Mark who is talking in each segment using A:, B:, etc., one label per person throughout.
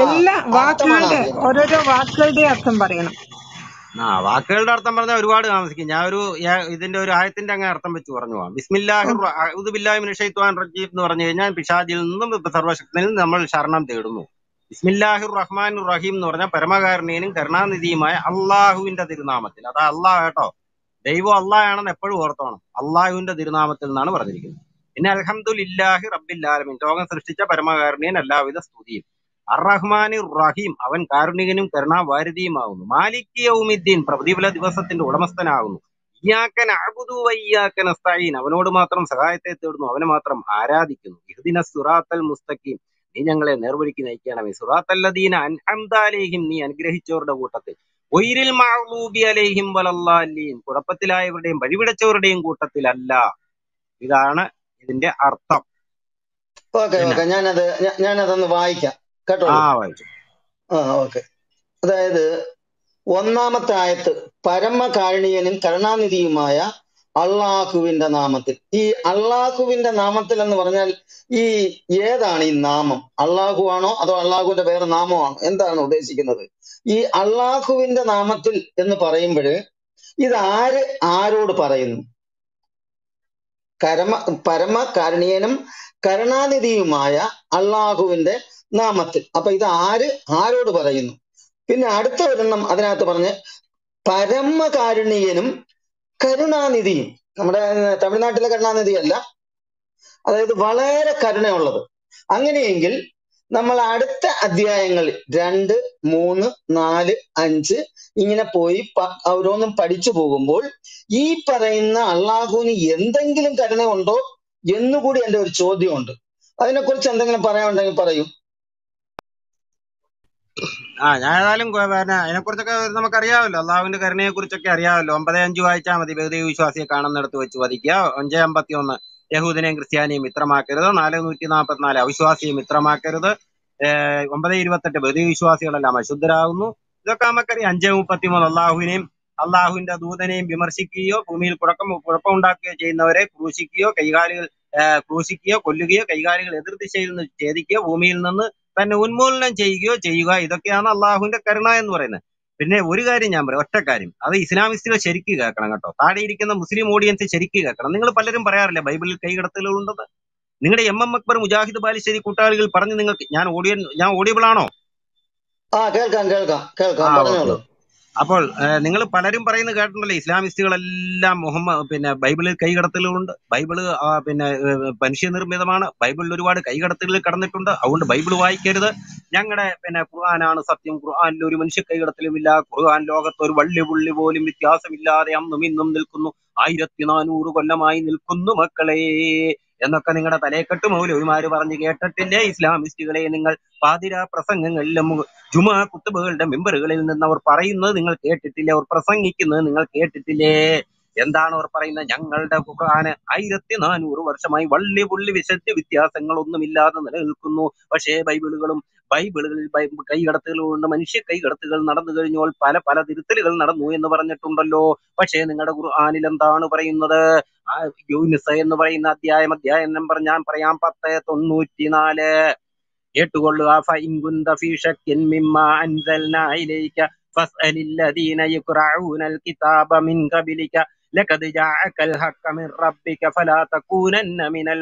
A: എല്ലാ
B: അർത്ഥമാണ്
A: വാക്കുകളുടെ
B: അറിയുന്നത്
A: ഓരോരോ വാക്കുകളുടെ അർത്ഥം പറയണം
C: ആ വാക്കുകളുടെ അർത്ഥം പറഞ്ഞാൽ ഒരുപാട് താമസിക്കും ഞാൻ ഒരു ഞാൻ ഇതിന്റെ ഒരു ആയത്തിന്റെ അങ്ങ് അർത്ഥം വെച്ച് പറഞ്ഞു പോവാം
A: ഓ,
C: ബിസ്മില്ലാഹിർ ബില്ലാഹിമിൻ റജീം എന്ന് പറഞ്ഞു കഴിഞ്ഞാൽ പിശാജിൽ നിന്നും സർവശക്തനിൽ നിന്നും നമ്മൾ ശരണം തേടുന്നു ബിസ്മില്ലാഹിർ റഹ്മാൻ റഹീം എന്ന് പറഞ്ഞാൽ പരമകാരുണ്യനും കരുണാനിധിയുമായ അള്ളാഹുവിന്റെ തിരുനാമത്തിൽ അതാ അള്ളാഹ് കേട്ടോ ദൈവം അള്ളാഹാണെന്ന് എപ്പോഴും ഓർത്തോണം അള്ളാഹുവിന്റെ തിരുനാമത്തിൽ നിന്നാണ് പറഞ്ഞിരിക്കുന്നത് പിന്നെ അൽഹംദുലില്ലാഹി റബ്ബിൽ ആലമീൻ ലോകം സൃഷ്ടിച്ച പരമകാരുണ്യൻ എല്ലാവിധ സ്തുതിയും അറഹ്മാനി റഹീം അവൻ കാരുണികനും കരുണാവാരിധിയുമാകുന്നു മാലിക് യൗമിദ്ദീൻ പ്രതിഫല ദിവസത്തിന്റെ ഉടമസ്ഥനാകുന്നു ഇയ്യാക്കൻ അഅ്ബുദു വയ്യാക്കൻ അസ്തഈൻ അവനോട് മാത്രം സഹായത്തെ തേടുന്നു അവനെ മാത്രം ആരാധിക്കുന്നു ഇഹ്ദിന സുറാത്തൽ മുസ്തഖീം നീ ഞങ്ങളെ നേർവഴിക്ക് നയിക്കണമേ സുറാത്തല്ലദീന അൻഅംത അലൈഹിം നീ അനുഗ്രഹിച്ചവരുടെ കൂട്ടത്തിൽ ഒയിരിൽ മഅ്ലൂബി അലൈഹിം വലല്ലാലീൻ കുഴപ്പത്തിലായവരുടെയും വഴിവിടച്ചവരുടെയും കൂട്ടത്തിലല്ല ഇതാണ് ഇതിന്റെ അർത്ഥം
B: ഓക്കെ
C: പിന്നെ
B: ഓക്കെ ഞാനത് ഞാ- ഞാനതൊന്ന് വായിക്കാം
C: ആ
B: കേട്ടോളൂ
C: വായിച്ചു
B: ആ ഓക്കെ അതായത് ഒന്നാമത്തെ ആയത്ത് പരമകാരുണ്യനും കരുണാനിധിയുമായ അള്ളാഹുവിന്റെ നാമത്തിൽ ഈ അള്ളാഹുവിന്റെ നാമത്തിൽ എന്ന് പറഞ്ഞാൽ ഈ ഏതാണ് ഈ നാമം അള്ളാഹു ആണോ അതോ അള്ളാഹുവിന്റെ വേറെ നാമമാണോ എന്താണ് ഉദ്ദേശിക്കുന്നത് ഈ അള്ളാഹുവിന്റെ നാമത്തിൽ എന്ന് പറയുമ്പോൾ ഇത് ആര് ആരോട് പറയുന്നു കരമ പരമകാരുണ്യനും കരുണാനിധിയുമായ അള്ളാഹുവിന്റെ നാമത്തിൽ അപ്പൊ ഇത് ആര് ആരോട് പറയുന്നു പിന്നെ അടുത്ത ഒരെണ്ണം അതിനകത്ത് പറഞ്ഞ് പരമകാരുണ്യനും കരുണാനിധിയും നമ്മുടെ ഏർ, തമിഴ്നാട്ടിലെ കരുണാനിധി അല്ല അതായത് വളരെ കരുണയുള്ളത് അങ്ങനെയെങ്കിൽ നമ്മൾ അടുത്ത അധ്യായങ്ങളിൽ രണ്ട് മൂന്ന് നാല് അഞ്ച് ഇങ്ങനെ പോയി പ- ഓരോന്നും പഠിച്ചു പോകുമ്പോൾ ഈ പറയുന്ന അള്ളാഹുവിന് എന്തെങ്കിലും കരുണ ഉണ്ടോ എന്നുകൂടി എന്റെ ഒരു ചോദ്യമുണ്ട് അതിനെക്കുറിച്ച് എന്തെങ്കിലും പറയാനുണ്ടെങ്കിൽ പറയൂ
C: ആ ഞാൻ ഏതായാലും കൊ- പിന്നെ അതിനെക്കുറിച്ചൊക്കെ നമുക്കറിയാമല്ലോ അള്ളാഹുവിന്റെ കരുണയെ കുറിച്ചൊക്കെ അറിയാമല്ലോ ഒമ്പത് അഞ്ച് വായിച്ചാൽ മതി ബഹുദൈവ വിശ്വാസിയെ കാണുന്നിടത്ത് വെച്ച് വധിക്കുക അഞ്ച് അമ്പത്തി ഒന്ന് യഹൂദിനെയും ക്രിസ്ത്യാനിയും മിത്രമാക്കരുത് നാല് നൂറ്റി നാൽപ്പത്തിനാല് അവിശ്വാസിയെ മിത്രമാക്കരുത് ഏഹ് ഒമ്പത് ഇരുപത്തെട്ട് ബഹുദൈവ വിശ്വാസികളെല്ലാം അശുദ്ധരാകുന്നു ഇതൊക്കെ നമുക്കറിയാം അഞ്ച് മുപ്പത്തിമൂന്ന് അള്ളാഹുവിനെയും അള്ളാഹുവിന്റെ ദൂതനെയും വിമർശിക്കുകയോ ഭൂമിയിൽ കുഴപ്പം കുഴപ്പമുണ്ടാക്കുകയോ ചെയ്യുന്നവരെ ക്രൂശിക്കുകയോ കൈകാലുകൾ ഏഹ് ക്രൂശിക്കുകയോ കൊല്ലുകയോ കൈകാലുകൾ എതിർദിശയിൽ നിന്ന് ഛേദിക്കുകയോ ഭൂമിയിൽ നിന്ന് തന്നെ ഉന്മൂലനം ചെയ്യുകയോ ചെയ്യുക ഇതൊക്കെയാണ് അള്ളാഹുവിന്റെ കരുണ എന്ന് പറയുന്നത് പിന്നെ ഒരു കാര്യം ഞാൻ പറയാം ഒറ്റ കാര്യം അത് ഇസ്ലാമിസ്റ്റുകൾ ശരിക്ക് കേൾക്കണം കേട്ടോ താഴെ ഇരിക്കുന്ന മുസ്ലിം ഓഡിയൻസ് ശരിക്ക് കേൾക്കണം നിങ്ങൾ പലരും പറയാറില്ല ബൈബിളിൽ കൈകടത്തലുണ്ടെന്ന് നിങ്ങളുടെ എം എം അക്ബർ മുജാഹിദ് ബാലിശ്ശേരി കൂട്ടാളികൾ പറഞ്ഞു നിങ്ങൾക്ക് ഞാൻ ഓഡിയൻ ഞാൻ ഓഡിയബിൾ ആണോ
B: ആ കേൾക്കാം കേൾക്കാം
C: ആ
B: കേൾക്കാം
C: ഓക്കെ
B: പറഞ്ഞോളൂ
C: അപ്പോൾ നിങ്ങൾ പലരും പറയുന്നത് കേട്ടിട്ടുണ്ടല്ലോ ഇസ്ലാമിസ്റ്റുകളെല്ലാം മുഹമ്മദ് പിന്നെ ബൈബിളിൽ കൈകടത്തലുകളുണ്ട് ബൈബിള് ആ, പിന്നെ ഏഹ്, മനുഷ്യനിർമ്മിതമാണ് ബൈബിളിൽ ഒരുപാട് കൈകടത്തലുകൾ കടന്നിട്ടുണ്ട് അതുകൊണ്ട് ബൈബിൾ വായിക്കരുത് ഞങ്ങളുടെ പിന്നെ ഖുർആനാണ് സത്യം ഖുർആനിൽ ഒരു മനുഷ്യ കൈകടത്തലുമില്ല ഖുർആൻ ലോകത്ത് ഒരു വള്ളി പുള്ളി പോലും വ്യത്യാസമില്ലാതെ അന്നും ഇന്നും നിൽക്കുന്നു ആയിരത്തി നാനൂറ് കൊല്ലമായി നിൽക്കുന്നു മക്കളെ എന്നൊക്കെ നിങ്ങളുടെ തലേക്കെട്ട് മൗലവിമാര് പറഞ്ഞു കേട്ടിട്ടില്ലേ ഇസ്ലാമിസ്റ്റുകളെ നിങ്ങൾ പാതിരാ പ്രസംഗങ്ങളിലും ജുമാ കുത്തുബകളുടെ മെമ്പറുകളിൽ നിന്ന് അവർ പറയുന്നത് നിങ്ങൾ കേട്ടിട്ടില്ലേ അവർ പ്രസംഗിക്കുന്നത് നിങ്ങൾ കേട്ടിട്ടില്ലേ എന്താണ് അവർ പറയുന്നത് ഞങ്ങളുടെ ഖുർആന് ആയിരത്തി നാനൂറ് വർഷമായി വള്ളി പുള്ളി വിശുദ്ധ വ്യത്യാസങ്ങളൊന്നുമില്ലാതെ നിലനിൽക്കുന്നു പക്ഷേ ബൈബിളുകളും ബൈബിളുകളിൽ ബൈ- കൈകടത്തുകളുണ്ട് മനുഷ്യ കൈകടത്തുകൾ നടന്നു കഴിഞ്ഞാൽ പല പല തിരുത്തലുകൾ നടന്നു എന്ന് പറഞ്ഞിട്ടുണ്ടല്ലോ പക്ഷേ നിങ്ങളുടെ ഖുർആനിൽ എന്താണ് പറയുന്നത് ആ യൂനിസ എന്ന് പറയുന്ന അധ്യായം അധ്യായം നമ്പർ ഞാൻ പറയാം പത്ത് തൊണ്ണൂറ്റിനാല് കേട്ടുകൊള്ളുക ഫഇൻ കുന്ത ഫീ ശക്കിൻ മിമ്മ അൻസൽനാ ഇലൈക ഫസ്അലിൽ ലദീന യഖറഊനൽ കിതാബ മിൻ ഖബലിക ലഖദ് ജാഅകൽ ഹഖ്ഖ മിൻ റബ്ബിക ഫലാ തകൂനന്ന മിനൽ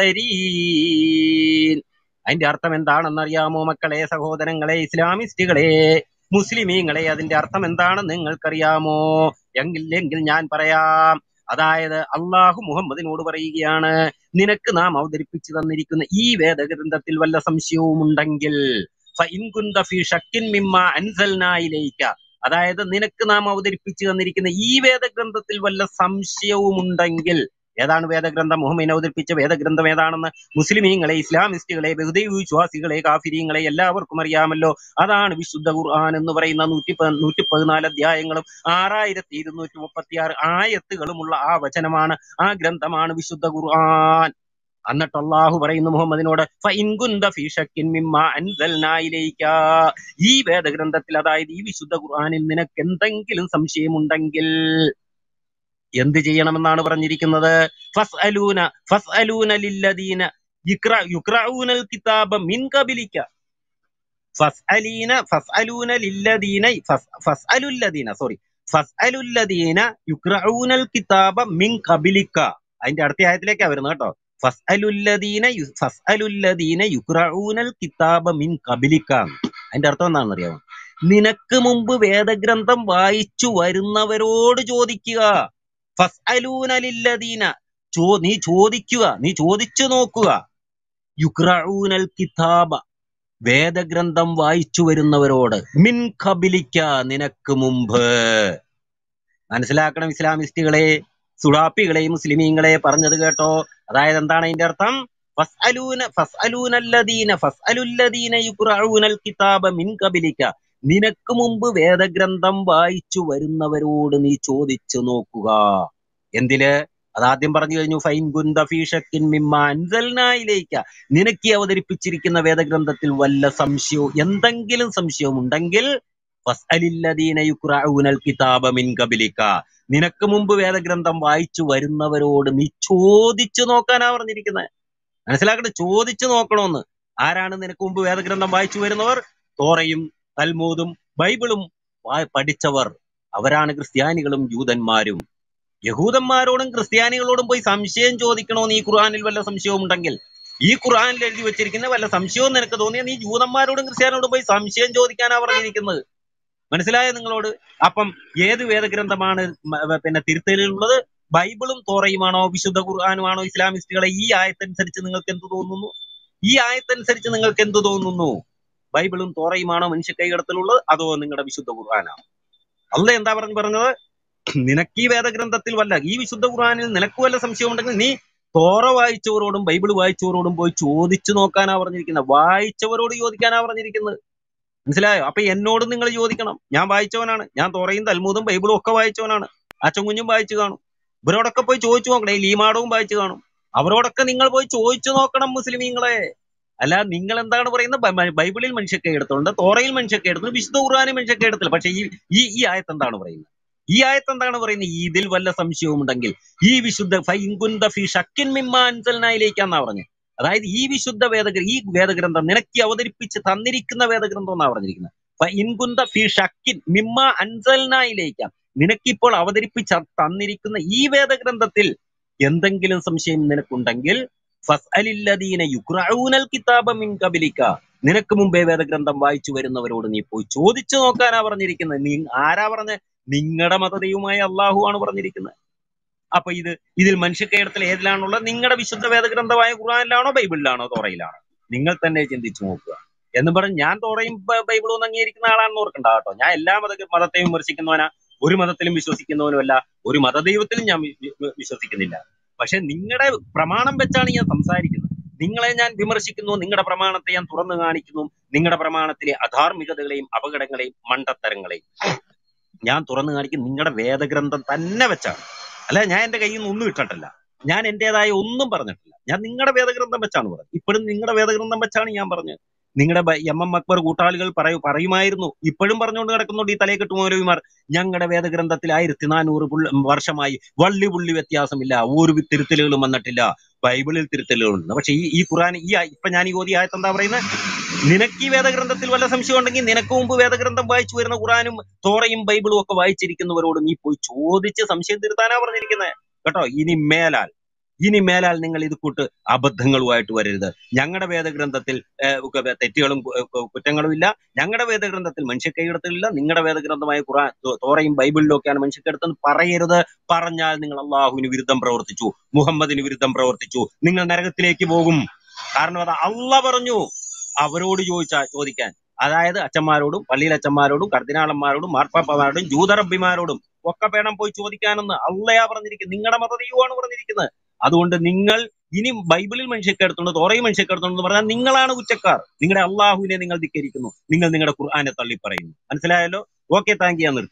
C: മുംതരീൻ അതിന്റെ അർത്ഥം എന്താണെന്നറിയാമോ മക്കളെ സഹോദരങ്ങളെ ഇസ്ലാമിസ്റ്റുകളെ മുസ്ലിമീങ്ങളെ അതിന്റെ അർത്ഥം എന്താണെന്ന് നിങ്ങൾക്കറിയാമോ എങ്കില്ലെങ്കിൽ ഞാൻ പറയാം അതായത് അള്ളാഹു മുഹമ്മദിനോട് പറയുകയാണ് നിനക്ക് നാം അവതരിപ്പിച്ചു തന്നിരിക്കുന്ന ഈ വേദഗ്രന്ഥത്തിൽ വല്ല സംശയവും ഉണ്ടെങ്കിൽ ഫഇൻ കുന്ത ഫീ ഷക്കിൻ മിമ്മ അൻസൽനാ ഇലൈക അതായത് നിനക്ക് നാം അവതരിപ്പിച്ചു തന്നിരിക്കുന്ന ഈ വേദഗ്രന്ഥത്തിൽ വല്ല സംശയവും ഉണ്ടെങ്കിൽ ഏതാണ് വേദഗ്രന്ഥം മുഹമ്മദിനെ അവതരിപ്പിച്ച വേദഗ്രന്ഥം ഏതാണെന്ന് മുസ്ലിമീങ്ങളെ ഇസ്ലാമിസ്റ്റുകളെ ബഹുദൈവ വിശ്വാസികളെ കാഫിരീങ്ങളെ എല്ലാവർക്കും അറിയാമല്ലോ അതാണ് വിശുദ്ധ ഖുർആൻ എന്ന് പറയുന്ന നൂറ്റി പ- നൂറ്റി പതിനാല് അധ്യായങ്ങളും ആറായിരത്തി ഇരുന്നൂറ്റി മുപ്പത്തി ആറ് ആയത്തുകളുമുള്ള ആ വചനമാണ് ആ ഗ്രന്ഥമാണ് വിശുദ്ധ ഖുർആൻ എന്നിട്ട് അള്ളാഹു പറയുന്നു മുഹമ്മദിനോട് "ഫഇൻ കുന്ത ഫീ ശക്കിൻ മിമ്മാ അൻസൽനാ ഇലൈക." ഈ വേദഗ്രന്ഥത്തിൽ അതായത് ഈ വിശുദ്ധ ഖുർആനിൽ നിനക്ക് എന്തെങ്കിലും സംശയമുണ്ടെങ്കിൽ എന്ത് ചെയ്യണമെന്നാണ് പറഞ്ഞിരിക്കുന്നത് ഫസ്അലൂന ഫസ്അലൂന ലില്ലദീന യുക്ര യുക്രഊനൽ കിതാബ മിൻ ഖബലിക ഫസ്അലീന ഫസ്അലൂന ലില്ലദീന ഫസ് ഫസ്അലുല്ലദീന സോറി ഫസ്അലുല്ലദീന യുക്റഊനൽ കിതാബ മിൻ ഖബിലിക അതിന്റെ അടുത്ത ആയത്തിലേക്കാ വരുന്നത് കേട്ടോ ഫസ്അലുല്ലദീന യു- ഫസ്അലുല്ലദീന യുക്റഊനൽ കിതാബ മിൻ ഖബിലിക അതിന്റെ അർത്ഥം എന്താണെന്ന് അറിയാമോ നിനക്ക് മുമ്പ് വേദഗ്രന്ഥം വായിച്ചു വരുന്നവരോട് ചോദിക്കുക ഫസ്അലൂന ലില്ലദീന ചോ നീ ചോദിക്കുക നീ ചോദിച്ചു നോക്കുക യുക്റഊനൽ കിതാബ വേദഗ്രന്ഥം വായിച്ചു വരുന്നവരോട് മിൻ ഖബിലിക്ക നിനക്ക് മുമ്പ് മനസ്സിലാക്കണം ഇസ്ലാമിസ്റ്റുകളെ സുഡാപ്പികളെ മുസ്ലിമീങ്ങളെ പറഞ്ഞത് കേട്ടോ അതായത് എന്താണ് അതിന്റെ അർത്ഥം ഫസ്അലൂന ഫസ്അലൂനല്ലദീന ഫസ്അലുല്ലദീന യുഖ്റഊനൽ കിതാബ മിൻ ഖബിലിക നിനക്ക് മുമ്പ് വേദഗ്രന്ഥം വായിച്ചു വരുന്നവരോട് നീ ചോദിച്ചു നോക്കുക എന്തില് അതാദ്യം പറഞ്ഞു കഴിഞ്ഞു ഫൈൻ ഗുന്ത ഫീ ഷക്കിൻ മിമ്മ അൻസൽനാ ഇലൈക നിനക്ക് ഈ അവതരിപ്പിച്ചിരിക്കുന്ന വേദഗ്രന്ഥത്തിൽ വല്ല സംശയവും എന്തെങ്കിലും സംശയവും ഉണ്ടെങ്കിൽ ഫസ്അലില്ലദീന യുഖ്റഊനൽ കിതാബ മിൻ ഖബിലിക നിനക്ക് മുമ്പ് വേദഗ്രന്ഥം വായിച്ചു വരുന്നവരോട് നീ ചോദിച്ചു നോക്കാനാ പറഞ്ഞിരിക്കുന്നത് മനസ്സിലാക്കട്ടെ ചോദിച്ചു നോക്കണമെന്ന് ആരാണ് നിനക്ക് മുമ്പ് വേദഗ്രന്ഥം വായിച്ചു വരുന്നവർ തോറയും തൽമൂദും ബൈബിളും വാ- പഠിച്ചവർ അവരാണ് ക്രിസ്ത്യാനികളും ജൂതന്മാരും യഹൂദന്മാരോടും ക്രിസ്ത്യാനികളോടും പോയി സംശയം ചോദിക്കണമെന്ന് ഈ ഖുർആനിൽ വല്ല സംശയവും ഉണ്ടെങ്കിൽ ഈ ഖുർആനിൽ എഴുതി വെച്ചിരിക്കുന്ന വല്ല സംശയവും നിനക്ക് തോന്നിയാൽ നീ ജൂതന്മാരോടും ക്രിസ്ത്യാനികളോടും പോയി സംശയം ചോദിക്കാനാ പറഞ്ഞിരിക്കുന്നത് മനസ്സിലായോ നിങ്ങളോട് അപ്പം ഏത് വേദഗ്രന്ഥമാണ് മ- പിന്നെ തിരുത്തലുള്ളത് ബൈബിളും തോറയുമാണോ വിശുദ്ധ ഖുർആാനുമാണോ ഇസ്ലാമിസ്റ്റുകളെ ഈ ആയത്തനുസരിച്ച് നിങ്ങൾക്ക് എന്ത് തോന്നുന്നു ഈ ആയത്തനുസരിച്ച് നിങ്ങൾക്ക് എന്ത് തോന്നുന്നു ബൈബിളും തോറയുമാണോ മനുഷ്യ കൈകടത്തിലുള്ളത് അതോ നിങ്ങളുടെ വിശുദ്ധ ഖുർആനാണോ അല്ല എന്താ പറഞ്ഞു പറഞ്ഞത് നിനക്ക് ഈ വേദഗ്രന്ഥത്തിൽ വല്ല ഈ വിശുദ്ധ ഖുർആനിൽ നിനക്ക് വല്ല സംശയം ഉണ്ടെങ്കിൽ നീ തോറ വായിച്ചവരോടും ബൈബിൾ വായിച്ചവരോടും പോയി ചോദിച്ചു നോക്കാനാ പറഞ്ഞിരിക്കുന്നത് വായിച്ചവരോട് ചോദിക്കാനാ പറഞ്ഞിരിക്കുന്നത് മനസ്സിലായോ അപ്പൊ എന്നോട് നിങ്ങൾ ചോദിക്കണം ഞാൻ വായിച്ചവനാണ് ഞാൻ തോറയും തൽമൂതും ബൈബിളും ഒക്കെ വായിച്ചവനാണ് അച്ഛൻ കുഞ്ഞും വായിച്ചു കാണും ഇവരോടൊക്കെ പോയി ചോദിച്ചു നോക്കണേ ഈ ലീമാടവും വായിച്ചു കാണും അവരോടൊക്കെ നിങ്ങൾ പോയി ചോദിച്ചു നോക്കണം മുസ്ലിമീങ്ങളെ അല്ല നിങ്ങൾ എന്താണ് പറയുന്നത് ബൈ- ബൈ- ബൈബിളിൽ മനുഷ്യക്കെ എടുത്തുണ്ട് തോറയിൽ മനുഷ്യക്കെ എടുത്തുണ്ട് വിശുദ്ധ ഖുർആാനിൽ മനുഷ്യക്കെ എടുത്തില്ല പക്ഷെ ഈ ഈ ഈ ആയത്ത് എന്താണ് പറയുന്നത് ഈ ആയത്ത് എന്താണ് പറയുന്നത് ഇതിൽ വല്ല സംശയവും ഉണ്ടെങ്കിൽ ഈ വിശുദ്ധ ഫൈൻകുന്ത ഫി ഷക്കിൻ മിമ്മ അൻസൽനായിലേക്കാന്നാ പറഞ്ഞത് അതായത് ഈ വിശുദ്ധ വേദഗ്ര ഈ വേദഗ്രന്ഥം നിനക്ക് അവതരിപ്പിച്ച് തന്നിരിക്കുന്ന വേദഗ്രന്ഥം എന്നാ പറഞ്ഞിരിക്കുന്നത് ഫൈൻകുന്ത ഫി ഷക്കിൻ മിമ്മ അൻസൽനായിലേക്കാം നിനക്കിപ്പോൾ അവതരിപ്പിച്ച് തന്നിരിക്കുന്ന ഈ വേദഗ്രന്ഥത്തിൽ എന്തെങ്കിലും സംശയം നിനക്കുണ്ടെങ്കിൽ ഫസ്അലില്ലദീന യുഖ്റഊനൽ കിതാബ മിൻ ഖബലിക നിനക്ക് മുമ്പേ വേദഗ്രന്ഥം വായിച്ചു വരുന്നവരോട് നീ പോയി ചോദിച്ചു നോക്കാനാ പറഞ്ഞിരിക്കുന്നത് നീ ആരാ പറഞ്ഞ നിങ്ങളുടെ മതദൈവമായ അള്ളാഹു ആണ് പറഞ്ഞിരിക്കുന്നത് അപ്പൊ ഇത് ഇതിൽ മനുഷ്യക്കേടത്തിൽ ഏതിലാണുള്ളത് നിങ്ങളുടെ വിശുദ്ധ വേദഗ്രന്ഥമായ ഖുർആനിലാണോ ബൈബിളിലാണോ തോറയിലാണോ നിങ്ങൾ തന്നെ ചിന്തിച്ചു നോക്കുക എന്ന് പറഞ്ഞ് ഞാൻ തോറയും ബ- ബൈബിളും ഒന്നും അംഗീകരിക്കുന്ന ആളാണെന്ന് ഓർക്കണ്ട കേട്ടോ ഞാൻ എല്ലാ മത മതത്തെയും വിമർശിക്കുന്നവനാ ഒരു മതത്തിലും വിശ്വസിക്കുന്നവനുമല്ല ഒരു മതദൈവത്തിലും ഞാൻ വി- വി- വിശ്വസിക്കുന്നില്ല പക്ഷെ നിങ്ങളുടെ പ്രമാണം വെച്ചാണ് ഞാൻ സംസാരിക്കുന്നത് നിങ്ങളെ ഞാൻ വിമർശിക്കുന്നു നിങ്ങളുടെ പ്രമാണത്തെ ഞാൻ തുറന്നു കാണിക്കുന്നു നിങ്ങളുടെ പ്രമാണത്തിലെ അധാർമികതകളെയും അപകടങ്ങളെയും മണ്ടത്തരങ്ങളെയും ഞാൻ തുറന്നു കാണിക്കും നിങ്ങളുടെ വേദഗ്രന്ഥം തന്നെ വെച്ചാണ് അല്ല ഞാൻ എന്റെ കയ്യിൽ നിന്ന് ഒന്നും ഇട്ടിട്ടില്ല ഞാൻ എന്റേതായ ഒന്നും പറഞ്ഞിട്ടില്ല ഞാൻ നിങ്ങളുടെ വേദഗ്രന്ഥം വെച്ചാണ് പറഞ്ഞത് ഇപ്പോഴും നിങ്ങളുടെ വേദഗ്രന്ഥം വെച്ചാണ് ഞാൻ പറഞ്ഞത് നിങ്ങളുടെ എം എം അക്ബർ കൂട്ടാളികൾ പറയൂ പറയുമായിരുന്നു ഇപ്പോഴും പറഞ്ഞുകൊണ്ട് കിടക്കുന്നുണ്ട് ഈ തലയെക്കെട്ട് മൗലവിമാർ ഞങ്ങളുടെ വേദഗ്രന്ഥത്തിൽ ആയിരത്തി നാനൂറ് വർഷമായി വള്ളി പുള്ളി വ്യത്യാസമില്ല ഒരു വി- തിരുത്തലുകളും വന്നിട്ടില്ല ബൈബിളിൽ തിരുത്തലുകളുണ്ട് പക്ഷെ ഈ ഈ ഖുറാൻ ഈ ആ- ഇപ്പൊ ഞാൻ ഈ ഓതി ആയത്ത് എന്താ പറയുന്നത് നിനക്ക് ഈ വേദഗ്രന്ഥത്തിൽ വല്ല സംശയം ഉണ്ടെങ്കിൽ നിനക്ക് മുമ്പ് വേദഗ്രന്ഥം വായിച്ചു വരുന്ന ഖുറാനും തോറയും ബൈബിളും ഒക്കെ വായിച്ചിരിക്കുന്നവരോട് നീ പോയി ചോദിച്ച് സംശയം തീർത്താനാ പറഞ്ഞിരിക്കുന്നത് കേട്ടോ ഇനി മേലാൽ ഇനി മേലാൽ നിങ്ങൾ ഇത് കൂട്ട് അബദ്ധങ്ങളുമായിട്ട് വരരുത് ഞങ്ങളുടെ വേദഗ്രന്ഥത്തിൽ ഏഹ്, ഒക്കെ തെറ്റുകളും കു- കു- കുറ്റങ്ങളും ഇല്ല ഞങ്ങളുടെ വേദഗ്രന്ഥത്തിൽ മനുഷ്യക്കൈകടത്തിലില്ല നിങ്ങളുടെ വേദഗ്രന്ഥമായ ഖുറാൻ തോ- തോറയും ബൈബിളിലും ഒക്കെയാണ് മനുഷ്യക്കെടുത്തെന്ന് പറയരുത് പറഞ്ഞാൽ നിങ്ങൾ അള്ളാഹുവിന് വിരുദ്ധം പ്രവർത്തിച്ചു മുഹമ്മദിന് വിരുദ്ധം പ്രവർത്തിച്ചു നിങ്ങൾ നരകത്തിലേക്ക് പോകും കാരണം അത് അള്ള പറഞ്ഞു അവരോട് ചോദിച്ചാ ചോദിക്കാൻ അതായത് അച്ഛന്മാരോടും പള്ളിയിലെ അച്ഛന്മാരോടും കർദിനാളന്മാരോടും മാർപ്പാപ്പമാരോടും ജൂതറബിമാരോടും ഒക്കെ വേണം പോയി ചോദിക്കാനെന്ന് അള്ളയാ പറഞ്ഞിരിക്കുന്നത് നിങ്ങളുടെ മതദൈവമാണ് പറഞ്ഞിരിക്കുന്നത് അതുകൊണ്ട് നിങ്ങൾ ഇനി ബൈബിളിൽ മനുഷ്യക്കെടുത്തുണ്ട് തോറയും മനുഷ്യക്കെടുത്തുണ്ടെന്ന് പറഞ്ഞാൽ നിങ്ങളാണ് കുറ്റക്കാർ നിങ്ങളുടെ അള്ളാഹുവിനെ നിങ്ങൾ ധിക്കരിക്കുന്നു നിങ്ങൾ നിങ്ങളുടെ ഖുർആനെ തള്ളി പറയുന്നു മനസ്സിലായല്ലോ ഓക്കെ താങ്ക് യു ഞാൻ നിർത്തി